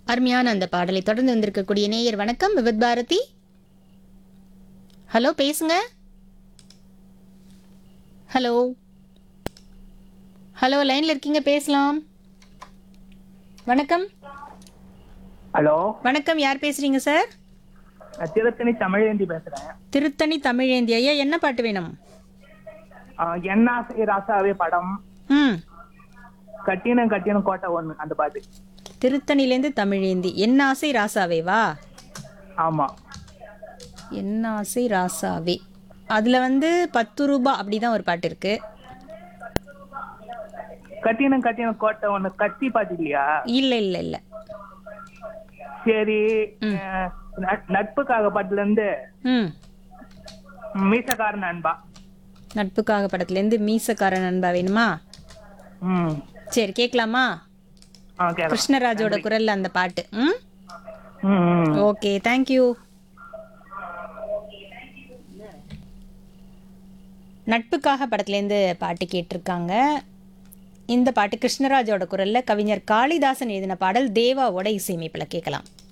அருமையான அந்த பாடலை தொடர்ந்து வந்திருக்கக்கூடிய நேயர் வணக்கம் விவித் பாரதி ஹலோ பேசுங்க ஹலோ ஹலோ லைன்ல இருக்கீங்க பேசலாம் வணக்கம் ஹலோ வணக்கம் யார் பேசுறீங்க சார் நான் திருத்தணி தமிழேந்தி பேசுறேன் திருத்தணி தமிழேந்தி ஐயா என்ன பாட்டு வேணும் ஆஹ் என்னாசை ராசாவே படம் ம் கட்டினம் கட்டினம் கோட்டை ஒண்ணு அந்த பாட்டு திருத்தணிலேருந்து தமிழேந்தி என்ன ஆசை ராசாவே வா ஆமா என்ன ஆசை ராசாவே அதில் வந்து பத்து ரூபா அப்படிதான் ஒரு பாட்டு இருக்கு கட்டினம் கட்டினம் கோட்டை ஒண்ணு கத்தி பாட்டு இல்லையா இல்லை இல்லை இல்லை சரி ஆஹ் நட்- நட்புக்காக பாட்டுல இருந்து ம் மீசக்காரன் அன்பா நட்புக்காக படத்துலேருந்து மீசக்கார நண்பா வேணுமா ம் சரி கேட்கலாமா ஆ கேட்கலாம் கிருஷ்ணராஜோட குரல்ல அந்த பாட்டு ம் ம் ம் ஓகே தேங்க்யூ நட்புக்காக படத்துலேருந்து பாட்டு கேட்டிருக்காங்க இந்த பாட்டு கிருஷ்ணராஜோட குரல்ல கவிஞர் காளிதாசன் எழுதின பாடல் தேவாவோட இசையமைப்பில் கேட்கலாம்